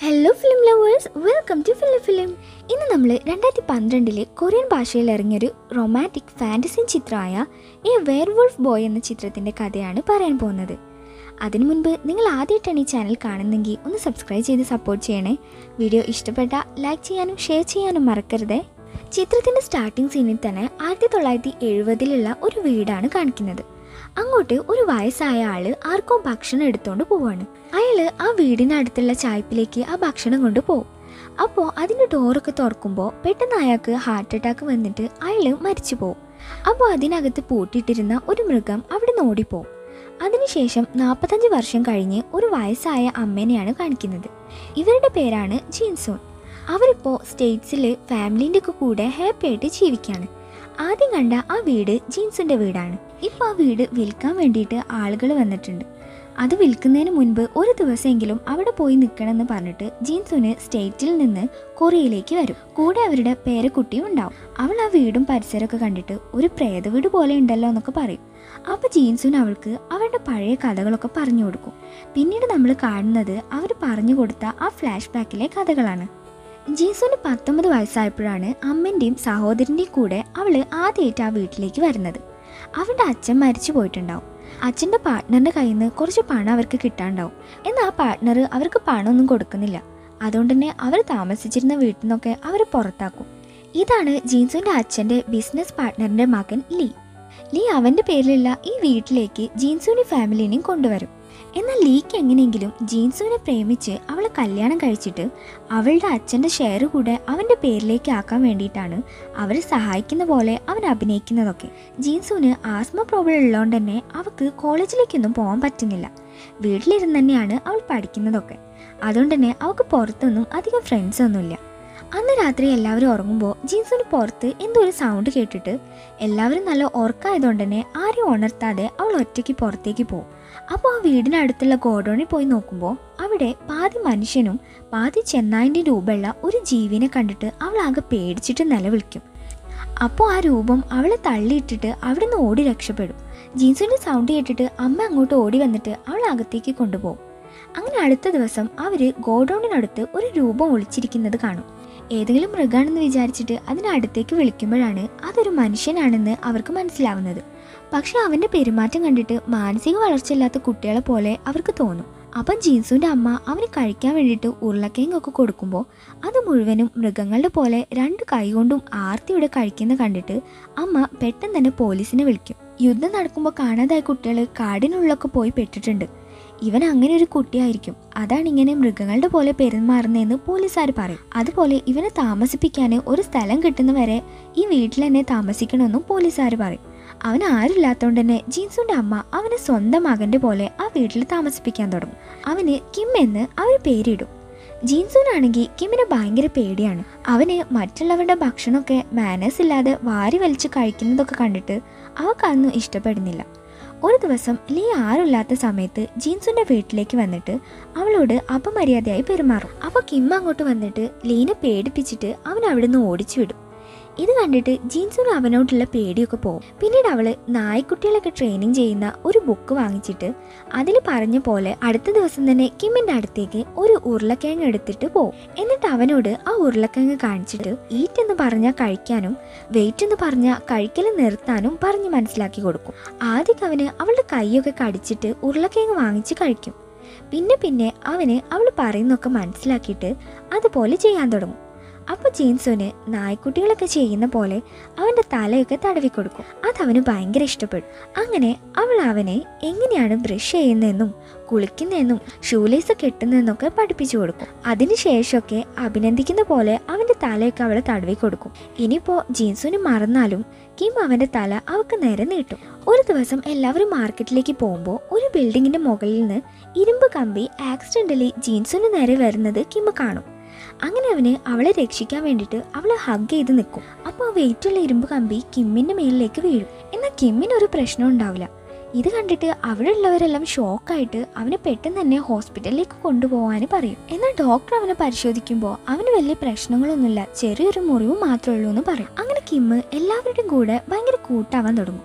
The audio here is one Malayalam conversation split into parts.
hello film lovers welcome to film film ഇന്ന് നമ്മൾ രണ്ടായിരത്തി പന്ത്രണ്ടിലെ കൊറിയൻ ഭാഷയിൽ ഇറങ്ങിയൊരു റൊമാൻറ്റിക് ഫാൻറ്റസി ചിത്രമായ എ വെയർവുൾഫ് ബോയ് എന്ന ചിത്രത്തിൻ്റെ കഥയാണ് പറയാൻ പോകുന്നത് അതിനു മുൻപ് നിങ്ങൾ ആദ്യമായിട്ടാണ് ഈ ചാനൽ കാണുന്നെങ്കിൽ ഒന്ന് സബ്സ്ക്രൈബ് ചെയ്ത് സപ്പോർട്ട് ചെയ്യണേ വീഡിയോ ഇഷ്ടപ്പെട്ട ലൈക്ക് ചെയ്യാനും ഷെയർ ചെയ്യാനും മറക്കരുതേ ചിത്രത്തിൻ്റെ സ്റ്റാർട്ടിംഗ് സീനിൽ തന്നെ ആയിരത്തി തൊള്ളായിരത്തി എഴുപതിലുള്ള ഒരു വീടാണ് കാണിക്കുന്നത് അങ്ങോട്ട് ഒരു വയസ്സായ ആള് ആർക്കോ ഭക്ഷണം എടുത്തോണ്ട് പോവാണ് അയാള് ആ വീടിനടുത്തുള്ള ചായ്പിലേക്ക് ആ ഭക്ഷണം കൊണ്ട് പോകും അപ്പോൾ അതിൻ്റെ ഡോറൊക്കെ തുറക്കുമ്പോൾ പെട്ടെന്ന് അയാൾക്ക് ഹാർട്ട് അറ്റാക്ക് വന്നിട്ട് അയാള് മരിച്ചു പോകും അപ്പോൾ അതിനകത്ത് പൂട്ടിയിട്ടിരുന്ന ഒരു മൃഗം അവിടെ നിന്ന് ഓടിപ്പോവും അതിനുശേഷം നാൽപ്പത്തഞ്ച് വർഷം കഴിഞ്ഞ് ഒരു വയസ്സായ അമ്മേനെയാണ് കാണിക്കുന്നത് ഇവരുടെ പേരാണ് ജീൻസോൺ അവരിപ്പോൾ സ്റ്റേറ്റ്സിൽ ഫാമിലിൻ്റെ ഒക്കെ കൂടെ ഹാപ്പി ആയിട്ട് ജീവിക്കുകയാണ് ആദ്യം കണ്ട ആ വീട് ജീൻസിൻ്റെ വീടാണ് ഇപ്പോൾ ആ വീട് വിൽക്കാൻ വേണ്ടിയിട്ട് ആളുകൾ വന്നിട്ടുണ്ട് അത് വിൽക്കുന്നതിന് മുൻപ് ഒരു ദിവസമെങ്കിലും അവിടെ പോയി നിൽക്കണമെന്ന് പറഞ്ഞിട്ട് ജീൻസുന് സ്റ്റേറ്റിൽ നിന്ന് കൊറിയയിലേക്ക് വരും കൂടെ അവരുടെ പേരക്കുട്ടിയും ഉണ്ടാവും അവൾ ആ വീടും പരിസരമൊക്കെ കണ്ടിട്ട് ഒരു പ്രേത വീട് പോലെ ഉണ്ടല്ലോ എന്നൊക്കെ പറയും അപ്പോൾ ജീൻസുന് അവൾക്ക് അവരുടെ പഴയ കഥകളൊക്കെ പറഞ്ഞു കൊടുക്കും പിന്നീട് നമ്മൾ കാണുന്നത് അവർ പറഞ്ഞു കൊടുത്ത ആ ഫ്ലാഷ് ബാക്കിലെ കഥകളാണ് ജീസുന് പത്തൊമ്പത് വയസ്സായപ്പോഴാണ് അമ്മൻ്റെയും സഹോദരൻ്റെയും കൂടെ അവൾ ആദ്യമായിട്ട് ആ വീട്ടിലേക്ക് വരുന്നത് അവരുടെ അച്ഛൻ മരിച്ചു പോയിട്ടുണ്ടാവും അച്ഛൻ്റെ പാർട്ട്ണറിൻ്റെ കയ്യിൽ നിന്ന് കുറച്ച് പണം അവർക്ക് കിട്ടാണ്ടാവും എന്നാൽ ആ പാർട്ട്ണർ അവർക്ക് പണമൊന്നും കൊടുക്കുന്നില്ല അതുകൊണ്ട് തന്നെ അവർ താമസിച്ചിരുന്ന വീട്ടിൽ നിന്നൊക്കെ അവർ പുറത്താക്കും ഇതാണ് ജീൻസുവിൻ്റെ അച്ഛൻ്റെ ബിസിനസ് പാർട്ട്ണറിൻ്റെ മകൻ ലീ ലീ അവൻ്റെ പേരിലുള്ള ഈ വീട്ടിലേക്ക് ജീൻസുവിനെ ഫാമിലിനെയും കൊണ്ടുവരും എന്നാൽ ലീക്ക് എങ്ങനെയെങ്കിലും ജീൻസുവിനെ പ്രേമിച്ച് അവളെ കല്യാണം കഴിച്ചിട്ട് അവളുടെ അച്ഛൻ്റെ ഷെയർ കൂടെ അവൻ്റെ പേരിലേക്ക് ആക്കാൻ വേണ്ടിയിട്ടാണ് അവരെ സഹായിക്കുന്ന പോലെ അവൻ അഭിനയിക്കുന്നതൊക്കെ ജീൻസുവിന് ആസ്മ പ്രോബ്ലം ഉള്ളതുകൊണ്ട് തന്നെ അവൾക്ക് കോളേജിലേക്കൊന്നും പോകാൻ പറ്റുന്നില്ല വീട്ടിലിരുന്ന് തന്നെയാണ് അവൾ പഠിക്കുന്നതൊക്കെ അതുകൊണ്ട് തന്നെ അവൾക്ക് പുറത്തൊന്നും അധികം ഫ്രണ്ട്സ് ഒന്നുമില്ല അന്ന് രാത്രി എല്ലാവരും ഉറങ്ങുമ്പോൾ ജീൻസുവിന് പുറത്ത് എന്തോ ഒരു സൗണ്ട് കേട്ടിട്ട് എല്ലാവരും നല്ല ഉറക്കമായതുകൊണ്ട് തന്നെ ആരെയും ഉണർത്താതെ അവൾ ഒറ്റയ്ക്ക് പുറത്തേക്ക് പോകും അപ്പോൾ ആ വീടിനടുത്തുള്ള ഗോഡൗണിൽ പോയി നോക്കുമ്പോൾ അവിടെ പാതി മനുഷ്യനും പാതി ചെന്നായിൻ്റെ രൂപമുള്ള ഒരു ജീവിനെ കണ്ടിട്ട് അവൾ ആകെ പേടിച്ചിട്ട് നിലവിളിക്കും അപ്പോൾ ആ രൂപം അവളെ തള്ളിയിട്ടിട്ട് അവിടെ നിന്ന് ഓടി രക്ഷപ്പെടും ജീൻസിൻ്റെ സൗണ്ട് കേട്ടിട്ട് അമ്മ അങ്ങോട്ട് ഓടി വന്നിട്ട് അവൾ അകത്തേക്ക് കൊണ്ടുപോകും അങ്ങനെ അടുത്ത ദിവസം അവർ ഗോഡൗണിനടുത്ത് ഒരു രൂപം ഒളിച്ചിരിക്കുന്നത് കാണും ഏതെങ്കിലും മൃഗാണെന്ന് വിചാരിച്ചിട്ട് അതിനടുത്തേക്ക് വിളിക്കുമ്പോഴാണ് അതൊരു മനുഷ്യനാണെന്ന് അവർക്ക് മനസ്സിലാവുന്നത് പക്ഷെ അവൻ്റെ പെരുമാറ്റം കണ്ടിട്ട് മാനസിക വളർച്ചയില്ലാത്ത കുട്ടികളെ പോലെ അവർക്ക് തോന്നും അപ്പം ജീൻസുവിൻ്റെ അമ്മ അവന് കഴിക്കാൻ വേണ്ടിയിട്ട് ഉരുളക്കിഴങ്ങൊക്കെ കൊടുക്കുമ്പോൾ അത് മുഴുവനും മൃഗങ്ങളുടെ പോലെ രണ്ട് കൈകൊണ്ടും ആർത്തിയുടെ കഴിക്കുന്ന കണ്ടിട്ട് അമ്മ പെട്ടെന്ന് തന്നെ പോലീസിനെ വിളിക്കും യുദ്ധം നടക്കുമ്പോൾ കാണാതായ കുട്ടികൾ കാടിനുള്ളിലൊക്കെ പോയി പെട്ടിട്ടുണ്ട് ഇവൻ അങ്ങനെ ഒരു കുട്ടിയായിരിക്കും അതാണ് ഇങ്ങനെ മൃഗങ്ങളുടെ പോലെ പെരുമാറുന്നതെന്ന് പോലീസുകാർ പറയും അതുപോലെ ഇവനെ താമസിപ്പിക്കാൻ ഒരു സ്ഥലം കിട്ടുന്നവരെ ഈ വീട്ടിൽ തന്നെ താമസിക്കണമെന്നും പോലീസുകാർ പറയും അവൻ ആരില്ലാത്തതുകൊണ്ട് തന്നെ ജീൻസുന്റെ അമ്മ അവനെ സ്വന്തം മകന്റെ പോലെ ആ വീട്ടിൽ താമസിപ്പിക്കാൻ തുടങ്ങും അവന് കിം എന്ന് അവർ പേരിടും ജീൻസുനാണെങ്കിൽ കിമ്മിന് ഭയങ്കര പേടിയാണ് അവന് മറ്റുള്ളവരുടെ ഭക്ഷണമൊക്കെ മാനേഴ്സ് ഇല്ലാതെ വാരി വലിച്ച് കഴിക്കുന്നതൊക്കെ കണ്ടിട്ട് അവൾക്കതൊന്നും ഇഷ്ടപ്പെടുന്നില്ല ഒരു ദിവസം ലീ ആരുമില്ലാത്ത സമയത്ത് ജീൻസുന്റെ വീട്ടിലേക്ക് വന്നിട്ട് അവളോട് അപമര്യാദയായി പെരുമാറും അപ്പോൾ കിം അങ്ങോട്ട് വന്നിട്ട് ലീനെ പേടിപ്പിച്ചിട്ട് അവൻ അവിടുന്ന് ഓടിച്ചു വിടും ഇത് കണ്ടിട്ട് ജീൻസുന് അവനോട്ടുള്ള പേടിയൊക്കെ പോകും പിന്നീട് അവള് നായ്ക്കുട്ടികളൊക്കെ ട്രെയിനിങ് ചെയ്യുന്ന ഒരു ബുക്ക് വാങ്ങിച്ചിട്ട് അതിൽ പറഞ്ഞ പോലെ അടുത്ത ദിവസം തന്നെ കിമ്മിന്റെ അടുത്തേക്ക് ഒരു ഉരുളക്കിഴങ്ങ് എടുത്തിട്ട് പോകും എന്നിട്ട് അവനോട് ആ ഉരുളക്കിഴങ്ങ് കാണിച്ചിട്ട് ഈറ്റ് എന്ന് പറഞ്ഞാൽ കഴിക്കാനും വെയിറ്റ് എന്ന് പറഞ്ഞാൽ കഴിക്കൽ നിർത്താനും പറഞ്ഞ് മനസ്സിലാക്കി കൊടുക്കും ആദ്യം അവന് അവളുടെ കൈയൊക്കെ കടിച്ചിട്ട് ഉരുളക്കിഴങ്ങ് വാങ്ങിച്ച് കഴിക്കും പിന്നെ പിന്നെ അവന് അവൾ പറയുന്നൊക്കെ മനസ്സിലാക്കിയിട്ട് അതുപോലെ ചെയ്യാൻ തുടങ്ങും അപ്പോൾ ജീൻസുന് നായ്ക്കുട്ടികളൊക്കെ ചെയ്യുന്ന പോലെ അവൻ്റെ തലയൊക്കെ തടവി കൊടുക്കും അതവന് ഭയങ്കര ഇഷ്ടപ്പെടും അങ്ങനെ അവൾ അവനെ എങ്ങനെയാണ് ബ്രഷ് ചെയ്യുന്നതെന്നും കുളിക്കുന്നതെന്നും ഷൂലേസ് കെട്ടുന്നതെന്നൊക്കെ പഠിപ്പിച്ചു കൊടുക്കും അതിനുശേഷമൊക്കെ അഭിനന്ദിക്കുന്ന പോലെ അവൻ്റെ തലയൊക്കെ അവൾ തടവി കൊടുക്കും ഇനിയിപ്പോൾ ജീൻസുന് മറന്നാലും കിം അവൻ്റെ തല അവൾക്ക് നേരെ നീട്ടും ഒരു ദിവസം എല്ലാവരും മാർക്കറ്റിലേക്ക് പോകുമ്പോൾ ഒരു ബിൽഡിങ്ങിൻ്റെ മുകളിൽ നിന്ന് ഇരുമ്പ് കമ്പി ആക്സിഡൻ്റലി ജീൻസുന് നേരെ വരുന്നത് കിം കാണും അങ്ങനെ അവന് അവളെ രക്ഷിക്കാൻ വേണ്ടിയിട്ട് അവളെ ഹഗ് ചെയ്ത് നിൽക്കും അപ്പോൾ ആ വെയിറ്റുള്ള ഇരുമ്പ് കമ്പി കിമ്മിൻ്റെ മേലിലേക്ക് വീഴും എന്നാൽ കിമ്മിന് ഒരു പ്രശ്നം ഉണ്ടാവില്ല ഇത് കണ്ടിട്ട് അവിടെ ഉള്ളവരെല്ലാം ഷോക്കായിട്ട് അവനെ പെട്ടെന്ന് തന്നെ ഹോസ്പിറ്റലിലേക്ക് കൊണ്ടുപോകാൻ പറയും എന്നാൽ ഡോക്ടർ അവനെ പരിശോധിക്കുമ്പോൾ അവന് വലിയ പ്രശ്നങ്ങളൊന്നുമില്ല ചെറിയൊരു മുറിവ് മാത്രമേ ഉള്ളൂ എന്ന് പറയും അങ്ങനെ കിമ്മ് എല്ലാവരുടെയും കൂടെ ഭയങ്കര കൂട്ടാവാൻ തുടങ്ങും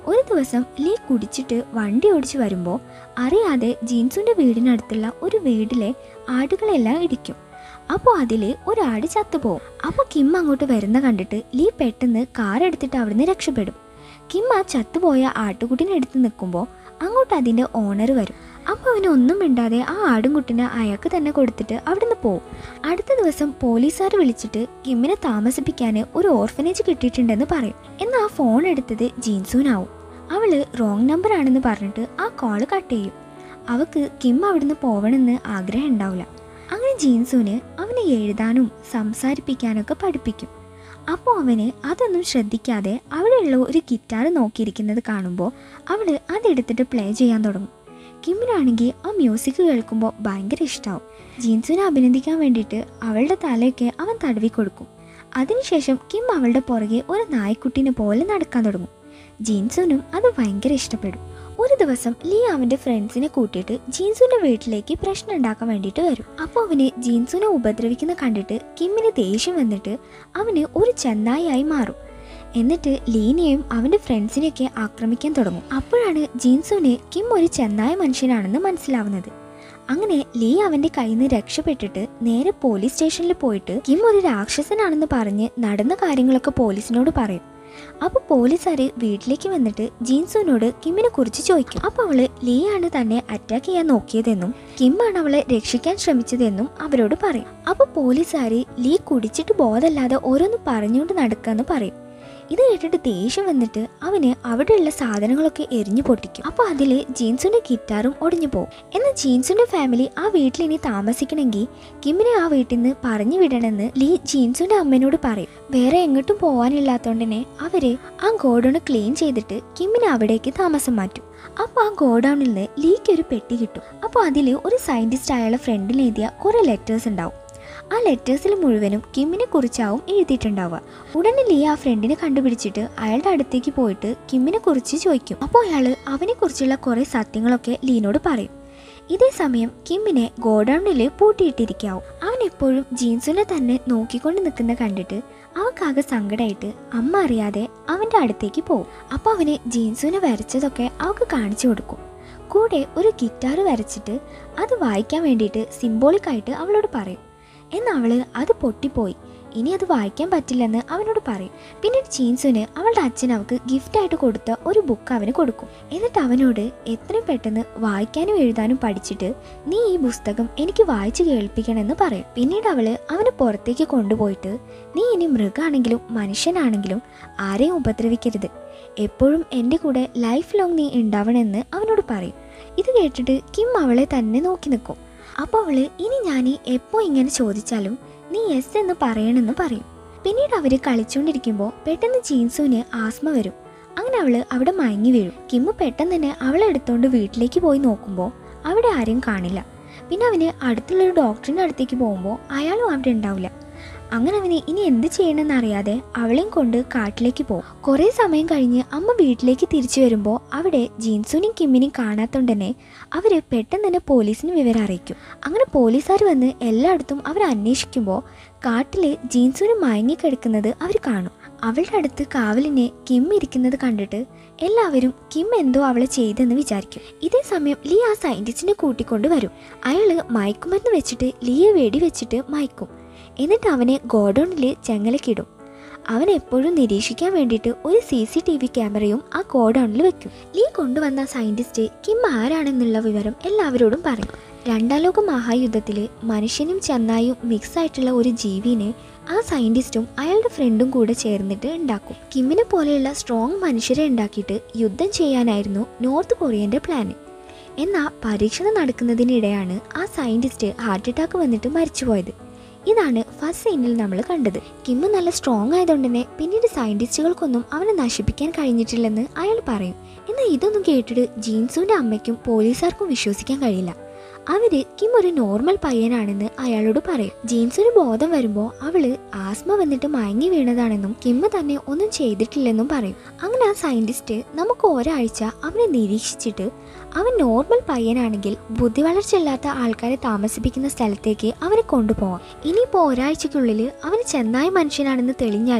ഒരു ദിവസം ലീ കുടിച്ചിട്ട് വണ്ടി ഓടിച്ചു വരുമ്പോൾ അറിയാതെ ജീൻസുന്റെ വീടിനടുത്തുള്ള ഒരു വീട്ടിലെ ആടുകളെല്ലാം ഇടിക്കും അപ്പോൾ അതിൽ ഒരാട് ചത്തുപോകും അപ്പോൾ കിം അങ്ങോട്ട് വരുന്ന കണ്ടിട്ട് ലീ പെട്ടെന്ന് കാർ എടുത്തിട്ട് അവിടുന്ന് രക്ഷപ്പെടും കിം ആ ചത്തുപോയ ആട്ടുകുട്ടിനെ എടുത്ത് നിൽക്കുമ്പോൾ അങ്ങോട്ട് അതിൻ്റെ ഓണർ വരും അപ്പോൾ അവന് ഒന്നും മിണ്ടാതെ ആ ആടുംകുട്ടിനെ അയാൾക്ക് തന്നെ കൊടുത്തിട്ട് അവിടുന്ന് പോവും അടുത്ത ദിവസം പോലീസുകാർ വിളിച്ചിട്ട് കിമ്മിനെ താമസിപ്പിക്കാൻ ഒരു ഓർഫനേജ് കിട്ടിയിട്ടുണ്ടെന്ന് പറയും എന്നാൽ ആ ഫോൺ എടുത്തത് ജീൻസൂനാവും അവള് റോങ് നമ്പർ ആണെന്ന് പറഞ്ഞിട്ട് ആ കോള് കട്ട് ചെയ്യും അവക്ക് കിം അവിടുന്ന് പോവണമെന്ന് ആഗ്രഹം ഉണ്ടാവില്ല അങ്ങനെ ജീൻസൂന് അവനെ എഴുതാനും സംസാരിപ്പിക്കാനൊക്കെ പഠിപ്പിക്കും അപ്പോൾ അവന് അതൊന്നും ശ്രദ്ധിക്കാതെ അവിടെയുള്ള ഒരു ഗിറ്റാർ നോക്കിയിരിക്കുന്നത് കാണുമ്പോൾ അവള് അതെടുത്തിട്ട് പ്ലേ ചെയ്യാൻ തുടങ്ങും കിമ്മിനാണെങ്കിൽ ആ മ്യൂസിക് കേൾക്കുമ്പോൾ ഭയങ്കര ഇഷ്ടമാവും ജീൻസുനെ അഭിനന്ദിക്കാൻ വേണ്ടിയിട്ട് അവളുടെ തലയൊക്കെ അവൻ തടവി കൊടുക്കും അതിനുശേഷം കിം അവളുടെ പുറകെ ഒരു നായ്ക്കുട്ടീനെ പോലെ നടക്കാൻ തുടങ്ങും ജീൻസുനും അത് ഭയങ്കര ഇഷ്ടപ്പെടും ഒരു ദിവസം ലീ അവന്റെ ഫ്രണ്ട്സിനെ കൂട്ടിയിട്ട് ജീൻസുന്റെ വീട്ടിലേക്ക് പ്രശ്നം ഉണ്ടാക്കാൻ വേണ്ടിയിട്ട് വരും അപ്പോൾ അവന് ജീൻസുനെ ഉപദ്രവിക്കുന്ന കണ്ടിട്ട് കിമ്മിന് ദേഷ്യം വന്നിട്ട് അവന് ഒരു ചെന്നായിയായി മാറും എന്നിട്ട് ലീനയും അവന്റെ ഫ്രണ്ട്സിനെയൊക്കെ ആക്രമിക്കാൻ തുടങ്ങും അപ്പോഴാണ് ജീൻസുന് കിം ഒരു ചെന്നായ മനുഷ്യനാണെന്ന് മനസ്സിലാവുന്നത് അങ്ങനെ ലീ അവന്റെ കയ്യിൽ നിന്ന് രക്ഷപ്പെട്ടിട്ട് നേരെ പോലീസ് സ്റ്റേഷനിൽ പോയിട്ട് കിം ഒരു രാക്ഷസനാണെന്ന് പറഞ്ഞ് നടന്ന കാര്യങ്ങളൊക്കെ പോലീസിനോട് പറയും അപ്പൊ പോലീസുകാര് വീട്ടിലേക്ക് വന്നിട്ട് ജീൻസുവിനോട് കിമ്മിനെ കുറിച്ച് ചോദിക്കും അപ്പൊ അവള് ലീ ആണ് തന്നെ അറ്റാക്ക് ചെയ്യാൻ നോക്കിയതെന്നും കിമ്മാണ് അവളെ രക്ഷിക്കാൻ ശ്രമിച്ചതെന്നും അവരോട് പറയും അപ്പൊ പോലീസുകാര് ലീ കുടിച്ചിട്ട് ബോധമല്ലാതെ ഓരോന്ന് പറഞ്ഞുകൊണ്ട് നടക്കാന്ന് പറയും ഇത് കേട്ടിട്ട് ദേഷ്യം വന്നിട്ട് അവന് അവിടെയുള്ള സാധനങ്ങളൊക്കെ എറിഞ്ഞു പൊട്ടിക്കും അപ്പൊ അതില് ജീൻസുന്റെ ഗിറ്റാറും ഒടിഞ്ഞു പോകും എന്നാൽ ജീൻസുന്റെ ഫാമിലി ആ വീട്ടിൽ ഇനി താമസിക്കണമെങ്കിൽ കിമ്മിനെ ആ വീട്ടിൽ നിന്ന് പറഞ്ഞു വിടണമെന്ന് ലീ ജീൻസുന്റെ അമ്മേനോട് പറയും വേറെ എങ്ങോട്ടും പോവാനില്ലാത്തോണ്ട് തന്നെ അവര് ആ ഗോഡൌൺ ക്ലീൻ ചെയ്തിട്ട് കിമ്മിനെ അവിടേക്ക് താമസം മാറ്റും അപ്പോൾ ആ ഗോഡൌണിൽ നിന്ന് ലീക്ക് ഒരു പെട്ടി കിട്ടും അപ്പോൾ അതിൽ ഒരു സയന്റിസ്റ്റ് അയാളെ ഫ്രണ്ടിൽ എഴുതിയ കുറേ ലെറ്റേഴ്സ് ഉണ്ടാവും ആ ലെറ്റേഴ്സിൽ മുഴുവനും കിമ്മിനെ കുറിച്ചാവും എഴുതിയിട്ടുണ്ടാവുക ഉടനെ ലീ ആ ഫ്രണ്ടിനെ കണ്ടുപിടിച്ചിട്ട് അയാളുടെ അടുത്തേക്ക് പോയിട്ട് കിമ്മിനെ കുറിച്ച് ചോദിക്കും അപ്പോൾ അയാൾ അവനെ കുറിച്ചുള്ള കുറേ സത്യങ്ങളൊക്കെ ലീനോട് പറയും ഇതേ സമയം കിമ്മിനെ ഗോഡൌണിൽ പൂട്ടിയിട്ടിരിക്കാവും അവൻ എപ്പോഴും ജീൻസിനെ തന്നെ നോക്കിക്കൊണ്ട് നിൽക്കുന്ന കണ്ടിട്ട് അവക്കാകെ സങ്കടമായിട്ട് അമ്മ അറിയാതെ അവൻ്റെ അടുത്തേക്ക് പോകും അപ്പോൾ അവന് ജീൻസുനെ വരച്ചതൊക്കെ അവൾക്ക് കാണിച്ചു കൊടുക്കും കൂടെ ഒരു ഗിറ്റാർ വരച്ചിട്ട് അത് വായിക്കാൻ വേണ്ടിയിട്ട് സിംബോളിക്കായിട്ട് അവളോട് പറയും എന്നാൽ അവള് അത് പൊട്ടിപ്പോയി ഇനി അത് വായിക്കാൻ പറ്റില്ലെന്ന് അവനോട് പറയും പിന്നീട് ചീൻസുന് അവളുടെ അച്ഛൻ അവൾക്ക് ഗിഫ്റ്റായിട്ട് കൊടുത്ത ഒരു ബുക്ക് അവന് കൊടുക്കും എന്നിട്ട് അവനോട് എത്രയും പെട്ടെന്ന് വായിക്കാനും എഴുതാനും പഠിച്ചിട്ട് നീ ഈ പുസ്തകം എനിക്ക് വായിച്ചു കേൾപ്പിക്കണമെന്ന് പറയും പിന്നീട് അവള് അവനെ പുറത്തേക്ക് കൊണ്ടുപോയിട്ട് നീ ഇനി മൃഗാണെങ്കിലും മനുഷ്യനാണെങ്കിലും ആരെയും ഉപദ്രവിക്കരുത് എപ്പോഴും എൻ്റെ കൂടെ ലൈഫ് ലോങ് നീ ഉണ്ടാവണമെന്ന് അവനോട് പറയും ഇത് കേട്ടിട്ട് കിം അവളെ തന്നെ നോക്കി നിൽക്കും അപ്പോൾ അവള് ഇനി ഞാൻ എപ്പോൾ ഇങ്ങനെ ചോദിച്ചാലും നീ യെസ് എന്ന് പറയണമെന്ന് പറയും പിന്നീട് അവര് കളിച്ചുകൊണ്ടിരിക്കുമ്പോൾ പെട്ടെന്ന് ജീൻസുവിന് ആസ്മ വരും അങ്ങനെ അവള് അവിടെ മയങ്ങി വീഴും കിമ്മ് പെട്ടെന്ന് തന്നെ അവളെ എടുത്തോണ്ട് വീട്ടിലേക്ക് പോയി നോക്കുമ്പോൾ അവിടെ ആരെയും കാണില്ല പിന്നെ അവന് അടുത്തുള്ളൊരു ഡോക്ടറിൻ്റെ അടുത്തേക്ക് പോകുമ്പോൾ അയാളും അവിടെ ഉണ്ടാവില്ല അങ്ങനെ അവന് ഇനി എന്ത് ചെയ്യണമെന്ന് അറിയാതെ അവളെയും കൊണ്ട് കാട്ടിലേക്ക് പോകും കുറേ സമയം കഴിഞ്ഞ് അമ്മ വീട്ടിലേക്ക് തിരിച്ചു വരുമ്പോൾ അവിടെ ജീൻസുനെയും കിമ്മിനെയും കാണാത്തോണ്ട് തന്നെ അവർ പെട്ടെന്ന് തന്നെ പോലീസിന് വിവരം അറിയിക്കും അങ്ങനെ പോലീസുകാർ വന്ന് എല്ലായിടത്തും അവർ അന്വേഷിക്കുമ്പോൾ കാട്ടിൽ ജീൻസുന് മയങ്ങിക്കിടക്കുന്നത് അവർ കാണും അവളുടെ അടുത്ത് കാവലിനെ കിം ഇരിക്കുന്നത് കണ്ടിട്ട് എല്ലാവരും കിം എന്തോ അവളെ ചെയ്തെന്ന് വിചാരിക്കും ഇതേ സമയം ലീ ആ സയന്റിസ്റ്റിനെ കൂട്ടിക്കൊണ്ട് വരും അയാള് മയക്കുമരുന്ന് വെച്ചിട്ട് ലീയെ വെടിവെച്ചിട്ട് മയക്കും എന്നിട്ട് അവനെ ഗോഡൌണിൽ ചെങ്ങലക്കിടും അവൻ എപ്പോഴും നിരീക്ഷിക്കാൻ വേണ്ടിയിട്ട് ഒരു സി സി ടി വി ക്യാമറയും ആ ഗോഡൌണിൽ വെക്കും ലീ കൊണ്ടുവന്ന സയന്റിസ്റ്റ് കിം ആരാണെന്നുള്ള വിവരം എല്ലാവരോടും പറയും രണ്ടാം ലോക മഹായുദ്ധത്തിൽ മനുഷ്യനും ചെന്നായും മിക്സ് ആയിട്ടുള്ള ഒരു ജീവിനെ ആ സയന്റിസ്റ്റും അയാളുടെ ഫ്രണ്ടും കൂടെ ചേർന്നിട്ട് ഉണ്ടാക്കും കിമ്മിനെ പോലെയുള്ള സ്ട്രോങ് മനുഷ്യരെ ഉണ്ടാക്കിയിട്ട് യുദ്ധം ചെയ്യാനായിരുന്നു നോർത്ത് കൊറിയന്റെ പ്ലാന് എന്നാൽ പരീക്ഷണം നടക്കുന്നതിനിടെയാണ് ആ സയന്റിസ്റ്റ് ഹാർട്ട് അറ്റാക്ക് വന്നിട്ട് മരിച്ചുപോയത് ഇതാണ് ഫസ്റ്റ് സീനിൽ നമ്മൾ കണ്ടത് കിമ്മ് നല്ല സ്ട്രോങ് ആയതുകൊണ്ട് തന്നെ പിന്നീട് സയന്റിസ്റ്റുകൾക്കൊന്നും അവനെ നശിപ്പിക്കാൻ കഴിഞ്ഞിട്ടില്ലെന്ന് അയാൾ പറയും എന്നാൽ ഇതൊന്നും കേട്ടിട്ട് ജീൻസുവിന്റെ അമ്മയ്ക്കും പോലീസുകാർക്കും വിശ്വസിക്കാൻ കഴിയില്ല അവര് കിം ഒരു നോർമൽ പയ്യനാണെന്ന് അയാളോട് പറയും ജീൻസിന് ബോധം വരുമ്പോൾ അവള് ആസ്മ വന്നിട്ട് മയങ്ങി വീണതാണെന്നും കിമ്മ് തന്നെ ഒന്നും ചെയ്തിട്ടില്ലെന്നും പറയും അങ്ങനെ ആ സയന്റിസ്റ്റ് നമുക്ക് ഒരാഴ്ച അവനെ നിരീക്ഷിച്ചിട്ട് അവൻ നോർമൽ പയ്യനാണെങ്കിൽ ബുദ്ധി വളർച്ചയില്ലാത്ത ആൾക്കാരെ താമസിപ്പിക്കുന്ന സ്ഥലത്തേക്ക് അവനെ കൊണ്ടുപോവാം ഇനിയിപ്പോൾ ഒരാഴ്ചക്കുള്ളിൽ അവൻ ചെന്നായ മനുഷ്യനാണെന്ന് തെളിഞ്ഞാല്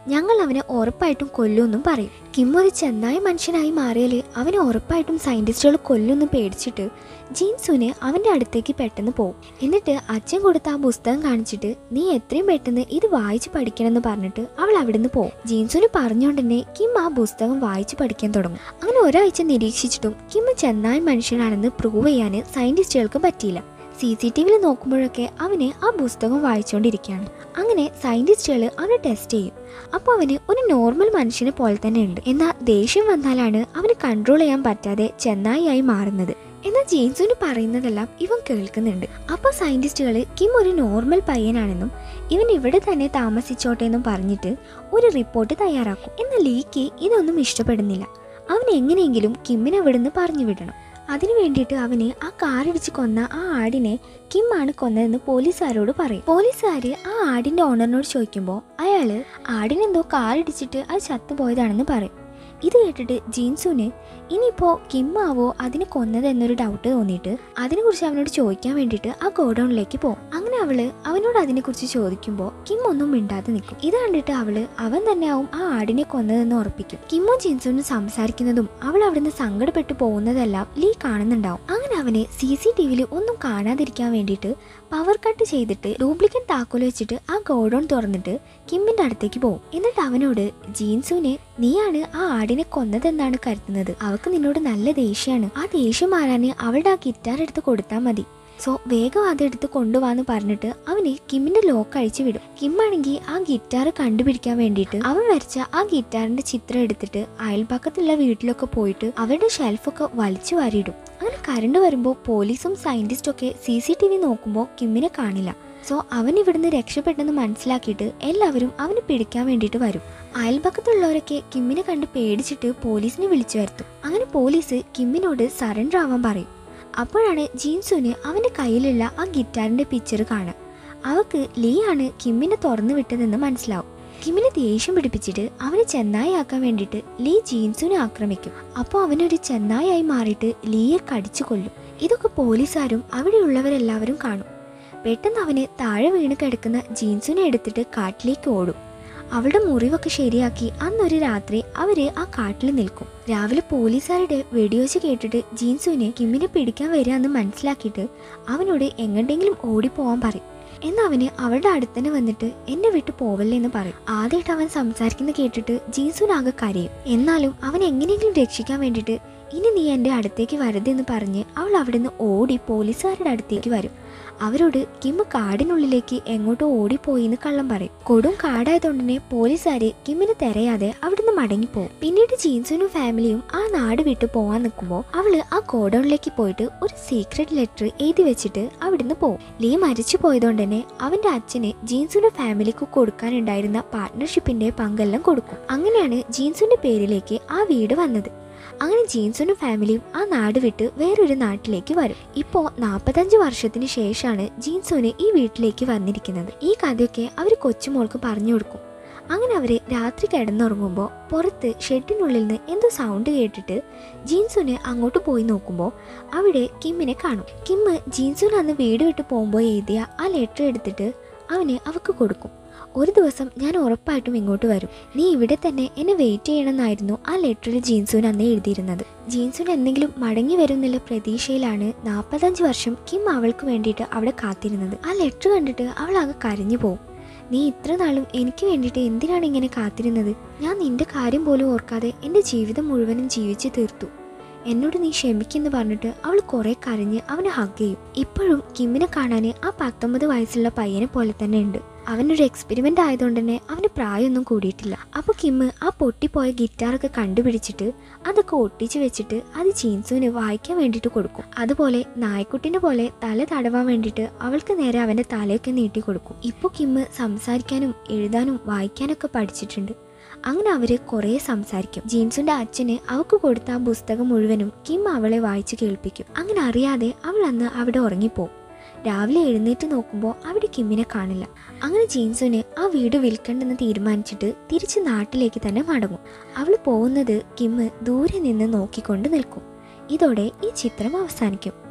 ഞങ്ങൾ അവനെ ഉറപ്പായിട്ടും കൊല്ലുമെന്നും പറയും കിം ഒരു ചെന്നായ മനുഷ്യനായി മാറിയാൽ അവനെ ഉറപ്പായിട്ടും സയൻറ്റിസ്റ്റുകൾ കൊല്ലുമെന്ന് പേടിച്ചിട്ട് ജീൻസുവിന് അവൻ്റെ അടുത്തേക്ക് പെട്ടെന്ന് പോകും എന്നിട്ട് അച്ഛൻ കൊടുത്ത ആ പുസ്തകം കാണിച്ചിട്ട് നീ എത്രയും പെട്ടെന്ന് ഇത് വായിച്ച് പഠിക്കണമെന്ന് പറഞ്ഞിട്ട് അവൾ അവിടുന്ന് പോകും ജീൻസുവിന് പറഞ്ഞുകൊണ്ട് തന്നെ കിം ആ പുസ്തകം വായിച്ച് പഠിക്കാൻ തുടങ്ങും അങ്ങനെ ഒരാഴ്ച നിരീക്ഷിച്ചിട്ടും കിം ചെന്നായ മനുഷ്യനാണെന്ന് പ്രൂവ് ചെയ്യാൻ സയൻറ്റിസ്റ്റുകൾക്ക് പറ്റിയില്ല സി സി ടി വിയിൽ നോക്കുമ്പോഴൊക്കെ അവന് ആ പുസ്തകം വായിച്ചുകൊണ്ടിരിക്കുകയാണ് അങ്ങനെ സയൻറ്റിസ്റ്റുകൾ അവനെ ടെസ്റ്റ് ചെയ്യും അപ്പോൾ അവന് ഒരു നോർമൽ മനുഷ്യനെ പോലെ തന്നെ ഉണ്ട് എന്നാൽ ദേഷ്യം വന്നാലാണ് അവന് കൺട്രോൾ ചെയ്യാൻ പറ്റാതെ ചെന്നായിയായി മാറുന്നത് എന്നാൽ ജെയിംസുവിന് പറയുന്നതെല്ലാം ഇവൻ കേൾക്കുന്നുണ്ട് അപ്പോൾ സയൻറ്റിസ്റ്റുകൾ കിം ഒരു നോർമൽ പയ്യനാണെന്നും ഇവൻ ഇവിടെ തന്നെ താമസിച്ചോട്ടെ എന്നും പറഞ്ഞിട്ട് ഒരു റിപ്പോർട്ട് തയ്യാറാക്കും എന്നാൽ ലീക്ക് ഇതൊന്നും ഇഷ്ടപ്പെടുന്നില്ല അവൻ എങ്ങനെയെങ്കിലും കിമ്മിനെ അവിടുന്ന് പറഞ്ഞു വിടണം അതിനു വേണ്ടിയിട്ട് അവന് ആ കാറിടിച്ച് കൊന്ന ആ ആടിനെ കിം ആണ് കൊന്നതെന്ന് പോലീസുകാരോട് പറയും പോലീസുകാര് ആ ആടിന്റെ ഓണറിനോട് ചോദിക്കുമ്പോൾ അയാള് ആടിനെന്തോ കാറിടിച്ചിട്ട് അത് ചത്തുപോയതാണെന്ന് പറയും ഇത് കേട്ടിട്ട് ജീൻസുന് ഇനിയിപ്പോൾ കിം ആവോ അതിനെ കൊന്നത് എന്നൊരു ഡൗട്ട് തോന്നിയിട്ട് അതിനെക്കുറിച്ച് അവനോട് ചോദിക്കാൻ വേണ്ടിയിട്ട് ആ ഗോഡൗണിലേക്ക് പോകും അങ്ങനെ അവള് അവനോട് അതിനെക്കുറിച്ച് ചോദിക്കുമ്പോൾ കിം ഒന്നും മിണ്ടാതെ നിൽക്കും ഇത് കണ്ടിട്ട് അവള് അവൻ തന്നെയാവും ആ ആടിനെ കൊന്നതെന്ന് ഉറപ്പിക്കും കിമ്മും ജീൻസുനും സംസാരിക്കുന്നതും അവൾ അവിടുന്ന് സങ്കടപ്പെട്ടു പോകുന്നതെല്ലാം ലീ കാണുന്നുണ്ടാവും അങ്ങനെ അവന് സി സി ടി വിയിൽ ഒന്നും കാണാതിരിക്കാൻ വേണ്ടിയിട്ട് പവർ കട്ട് ചെയ്തിട്ട് ഡ്യൂപ്ലിക്കേറ്റ് താക്കോൽ വെച്ചിട്ട് ആ ഗോഡൗൺ തുറന്നിട്ട് കിമ്മിന്റെ അടുത്തേക്ക് പോകും എന്നിട്ട് അവനോട് ജീൻസുനെ നീയാണ് ആ ആടിനെ കൊന്നതെന്നാണ് കരുതുന്നത് അവൾക്ക് നിന്നോട് നല്ല ദേഷ്യമാണ് ആ ദേഷ്യം മാറാന് അവളുടെ ആ ഗിറ്റാർ എടുത്ത് കൊടുത്താൽ മതി സോ വേഗം അതെടുത്ത് കൊണ്ടുപോവാന്ന് പറഞ്ഞിട്ട് അവന് കിമ്മിന്റെ ലോക്ക് അഴിച്ചു വിടും കിം ആണെങ്കിൽ ആ ഗിറ്റാർ കണ്ടുപിടിക്കാൻ വേണ്ടിയിട്ട് അവൻ വരച്ച ആ ഗിറ്റാറിന്റെ ചിത്രം എടുത്തിട്ട് അയൽപക്കത്തുള്ള വീട്ടിലൊക്കെ പോയിട്ട് അവരുടെ ഷെൽഫൊക്കെ വലിച്ചു വാരിയിടും അങ്ങനെ കറണ്ട് വരുമ്പോൾ പോലീസും സയന്റിസ്റ്റും ഒക്കെ സി സി ടി വി നോക്കുമ്പോൾ കിമ്മിനെ കാണില്ല സോ അവൻ ഇവിടുന്ന് രക്ഷപ്പെട്ടെന്ന് മനസ്സിലാക്കിയിട്ട് എല്ലാവരും അവനെ പിടിക്കാൻ വേണ്ടിയിട്ട് വരും അയൽപക്കത്തുള്ളവരൊക്കെ കിമ്മിനെ കണ്ട് പേടിച്ചിട്ട് പോലീസിനെ വിളിച്ചു വരുത്തും അങ്ങനെ പോലീസ് കിമ്മിനോട് സറണ്ടർ ആവാൻ പറയും അപ്പോഴാണ് ജീൻസുന് അവന്റെ കയ്യിലുള്ള ആ ഗിറ്റാറിന്റെ പിക്ചർ കാണുക അവക്ക് ലീ ആണ് കിമ്മിനെ തുറന്നു വിട്ടതെന്ന് മനസ്സിലാവും കിമ്മിനെ ദേഷ്യം പിടിപ്പിച്ചിട്ട് അവനെ ചെന്നായിയാക്കാൻ വേണ്ടിയിട്ട് ലീ ജീൻസുനെ ആക്രമിക്കും അപ്പോൾ അവനൊരു ചെന്നായായി മാറിയിട്ട് ലീയെ കടിച്ചു കൊല്ലും ഇതൊക്കെ പോലീസുകാരും അവിടെയുള്ളവരെല്ലാവരും കാണും പെട്ടെന്ന് അവന് താഴെ വീണ് കിടക്കുന്ന ജീൻസുനെ എടുത്തിട്ട് കാട്ടിലേക്ക് ഓടും അവളുടെ മുറിവൊക്കെ ശരിയാക്കി അന്നൊരു രാത്രി അവര് ആ കാട്ടിൽ നിൽക്കും രാവിലെ പോലീസുകാരുടെ വെടിയോച്ച് കേട്ടിട്ട് ജീൻസുവിനെ കിമ്മിനെ പിടിക്കാൻ വരികയെന്ന് മനസ്സിലാക്കിയിട്ട് അവനോട് എങ്ങോട്ടെങ്കിലും ഓടിപ്പോവാൻ പറയും എന്നവന് അവളുടെ അടുത്തന്നെ വന്നിട്ട് എന്നെ വിട്ടു പോവല്ലേ എന്ന് പറയും ആദ്യമായിട്ട് അവൻ സംസാരിക്കുന്ന കേട്ടിട്ട് ജീൻസുനാകെ കരയും എന്നാലും അവൻ എങ്ങനെയെങ്കിലും രക്ഷിക്കാൻ വേണ്ടിയിട്ട് ഇനി നീ എൻ്റെ അടുത്തേക്ക് വരരുതെന്ന് പറഞ്ഞ് അവൾ അവിടുന്ന് ഓടി പോലീസുകാരുടെ അടുത്തേക്ക് വരും അവരോട് കിം കാടിനുള്ളിലേക്ക് എങ്ങോട്ടോ ഓടിപ്പോയി എന്ന് കള്ളം പറയും കൊടും കാടായതുകൊണ്ട് തന്നെ പോലീസുകാര് കിമ്മിനെ തെരയാതെ അവിടുന്ന് മടങ്ങിപ്പോവും പിന്നീട് ജീൻസുനും ഫാമിലിയും ആ നാട് വിട്ടു പോവാൻ നിൽക്കുമ്പോൾ അവള് ആ ഗോഡൌണിലേക്ക് പോയിട്ട് ഒരു സീക്രട്ട് ലെറ്റർ എഴുതി വെച്ചിട്ട് അവിടുന്ന് പോവും ലീ മരിച്ചു പോയതുകൊണ്ട് തന്നെ അവന്റെ അച്ഛന് ജീൻസുന്റെ ഫാമിലിക്ക് കൊടുക്കാനുണ്ടായിരുന്ന പാർട്ട്ണർഷിപ്പിന്റെ പങ്കെല്ലാം കൊടുക്കും അങ്ങനെയാണ് ജീൻസുന്റെ പേരിലേക്ക് ആ വീട് വന്നത് അങ്ങനെ ജീൻസുനും ഫാമിലിയും ആ നാട് വിട്ട് വേറൊരു നാട്ടിലേക്ക് വരും ഇപ്പോൾ നാൽപ്പത്തഞ്ച് വർഷത്തിന് ശേഷമാണ് ജീൻസുന് ഈ വീട്ടിലേക്ക് വന്നിരിക്കുന്നത് ഈ കഥയൊക്കെ അവർ കൊച്ചുമോൾക്ക് പറഞ്ഞു കൊടുക്കും അങ്ങനെ അവർ രാത്രി കിടന്നുറങ്ങുമ്പോൾ പുറത്ത് ഷെഡിനുള്ളിൽ നിന്ന് എന്തോ സൗണ്ട് കേട്ടിട്ട് ജീൻസുന് അങ്ങോട്ട് പോയി നോക്കുമ്പോൾ അവിടെ കിമ്മിനെ കാണും കിമ്മ് ജീൻസുന് അന്ന് വീട് വിട്ട് പോകുമ്പോൾ എഴുതിയ ആ ലെറ്റർ എടുത്തിട്ട് അവന് അവക്ക് കൊടുക്കും ഒരു ദിവസം ഞാൻ ഉറപ്പായിട്ടും ഇങ്ങോട്ട് വരും നീ ഇവിടെ തന്നെ എന്നെ വെയിറ്റ് ചെയ്യണമെന്നായിരുന്നു ആ ലെറ്ററിൽ ജീൻസുന് അന്ന് എഴുതിയിരുന്നത് ജീൻസുന് എന്തെങ്കിലും മടങ്ങി വരും എന്നുള്ള പ്രതീക്ഷയിലാണ് നാൽപ്പത്തഞ്ച് വർഷം കിം അവൾക്ക് വേണ്ടിയിട്ട് അവിടെ കാത്തിരുന്നത് ആ ലെറ്റർ കണ്ടിട്ട് അവൾ ആകെ കരഞ്ഞു പോകും നീ ഇത്ര നാളും എനിക്ക് വേണ്ടിയിട്ട് എന്തിനാണ് ഇങ്ങനെ കാത്തിരുന്നത് ഞാൻ നിന്റെ കാര്യം പോലും ഓർക്കാതെ എൻ്റെ ജീവിതം മുഴുവനും ജീവിച്ചു തീർത്തു എന്നോട് നീ ക്ഷമിക്കെന്ന് പറഞ്ഞിട്ട് അവൾ കുറെ കരഞ്ഞ് അവനെ ഹഗ് ചെയ്യും ഇപ്പോഴും കിമ്മിനെ കാണാൻ ആ പത്തൊമ്പത് വയസ്സുള്ള പയ്യനെ പോലെ തന്നെ ഉണ്ട് അവനൊരു എക്സ്പെരിമെന്റ് ആയതുകൊണ്ട് തന്നെ അവന് പ്രായമൊന്നും കൂടിയിട്ടില്ല അപ്പോൾ കിമ്മ് ആ പൊട്ടിപ്പോയ ഗിറ്റാറൊക്കെ കണ്ടുപിടിച്ചിട്ട് അതൊക്കെ ഒട്ടിച്ചു വെച്ചിട്ട് അത് ജീൻസുവിന് വായിക്കാൻ വേണ്ടിയിട്ട് കൊടുക്കും അതുപോലെ നായ്ക്കുട്ടിനെ പോലെ തല തടവാൻ വേണ്ടിയിട്ട് അവൾക്ക് നേരെ അവന്റെ തലയൊക്കെ നീട്ടി കൊടുക്കും ഇപ്പോൾ കിമ്മ് സംസാരിക്കാനും എഴുതാനും വായിക്കാനൊക്കെ പഠിച്ചിട്ടുണ്ട് അങ്ങനെ അവര് കുറേ സംസാരിക്കും ജീൻസുന്റെ അച്ഛന് അവക്ക് കൊടുത്ത ആ പുസ്തകം മുഴുവനും കിം അവളെ വായിച്ചു കേൾപ്പിക്കും അങ്ങനെ അറിയാതെ അവൾ അന്ന് അവിടെ ഉറങ്ങിപ്പോവും രാവിലെ എഴുന്നേറ്റ് നോക്കുമ്പോൾ അവിടെ കിമ്മിനെ കാണില്ല അങ്ങനെ ജീൻസുന് ആ വീട് വിൽക്കണ്ടെന്ന് തീരുമാനിച്ചിട്ട് തിരിച്ച് നാട്ടിലേക്ക് തന്നെ മടങ്ങും അവൾ പോകുന്നത് കിമ്മ് ദൂരെ നിന്ന് നോക്കിക്കൊണ്ട് നിൽക്കും ഇതോടെ ഈ ചിത്രം അവസാനിക്കും